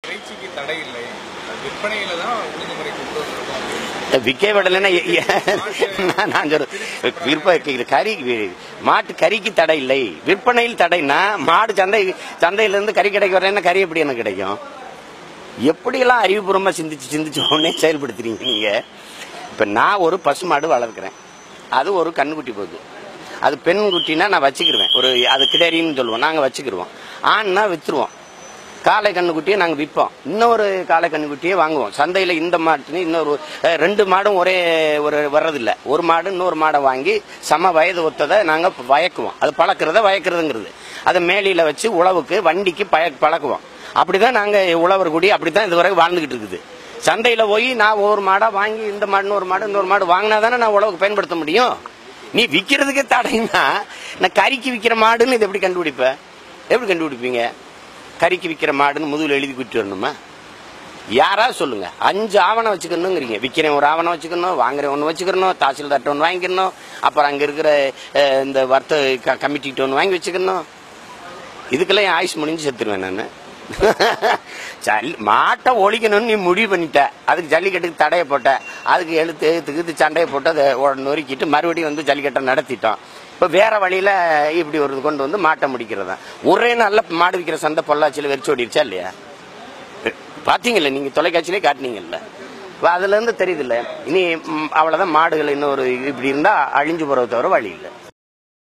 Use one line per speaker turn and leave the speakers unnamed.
இறைச்சிக்கு தடை இல்லை விற்பனையில தான் ஒழுங்குமுறை கொண்டு வந்திருக்கோம் அப்படின்னு.
விற்க விடலைன்னா எ- எ- நான் நான் சொல்றேன் விற்ப கறி மாட்டு கறிக்கு தடை இல்லை விற்பனையில் தடைனா மாடு சந்தை சந்தையில இருந்து கறி கிடைக்க வரேன்னா கறி எப்படி எனக்கு கிடைக்கும் எப்படியெல்லாம் அறிவுபூர்வமா சிந்திச்சு சிந்திச்சு உடனே செயல்படுத்துறீங்க நீங்க இப்ப நான் ஒரு பசு மாடு வளர்க்குறேன் அது ஒரு கண்ணுக்குட்டி போகுது அது பெண் குட்டினா நான் வச்சுக்கிருவேன் ஒரு அது கிடரின்னு சொல்லுவோம் நாங்க வச்சுக்கிருவோம் ஆண்னா வித்துருவோம் காளை கண்ணுக்குட்டியை நாங்கள் விற்போம் இன்னொரு காளை கண்ணுக்குட்டியை வாங்குவோம் சந்தையில் இந்த மாட்டு இன்னொரு அஹ், ரெண்டு மாடும் ஒரே ஒரு வர்றதில்ல ஒரு மாடு இன்னொரு மாடை வாங்கி சம வயது ஒத்ததை நாங்கள் வயக்குவோம் அது பழக்கிறத வயக்கிறதுங்கிறது அதை மேலியில் வச்சு உழவுக்கு வண்டிக்கு பய பழக்குவோம் அப்படிதான் நாங்கள் உழவர் கூடி அப்படித்தான் இதுவரை வாழ்ந்துகிட்டு இருக்குது சந்தையில் போய் நான் ஒரு மாடா வாங்கி இந்த மாடுன்னு ஒரு மாடு இன்னொரு மாடு வாங்கினா தானே நான் உழவுக்கு பயன்படுத்த முடியும் நீ விற்கிறதுக்கே தடைன்னா நான் கறிக்கு விற்கிற மாடுன்னு இது எப்படி கண்டுபிடிப்ப எப்படி கண்டுபிடிப்பீங்க கறிக்கு விற்கிற மாடுன்னு முதுகில் எழுதி குட்டி வரணுமா யாராவது சொல்லுங்க அஞ்சு ஆவணம் வச்சுக்கணுங்கிறீங்க விற்கிறேன் ஒரு ஆவணம் வச்சுக்கணும் வாங்குறேன் ஒன்று வச்சுக்கணும் தாசில்தார்ட்ட ஒன்று வாங்கிக்கணும் அப்புறம் அங்கே இருக்கிற அஹ், இந்த வர்த்த கமிட்டிகிட்ட ஒன்று வாங்கி வச்சுக்கணும் இதுக்கெல்லாம் என் ஆயுஷ் முடிஞ்சு செத்துருவேன் நான் ஜல்லி மாட்டை ஒழிக்கணும்னு நீ முடிவு பண்ணிட்ட அதுக்கு ஜல்லிக்கட்டுக்கு தடையை போட்ட அதுக்கு எழுத்து எழுத்துக்கு சண்டையை போட்டு அதை உட- நொறுக்கிட்டு மறுபடியும் வந்து ஜல்லிக்கட்டை நடத்திட்டோம் இப்போ வேற வழியில இப்படி ஒரு இது கொண்டு வந்து மாட்டை முடிக்கிறதா ஒரே நல்ல மாடு விற்கிற சந்தை பொள்ளாச்சியில் வெறிச்சு ஓடிடுச்சா இல்லையா பாத்தீங்கல்ல நீங்க தொலைக்காட்சியிலே காட்டுனீங்கல்ல இப்ப அதுல இருந்து தெரியுதுல்ல இனி ம், அவ்வளவுதான் மாடுகள் இன்னொரு இப்படி இருந்தா அழிஞ்சு போறத தவிர வழி இல்லை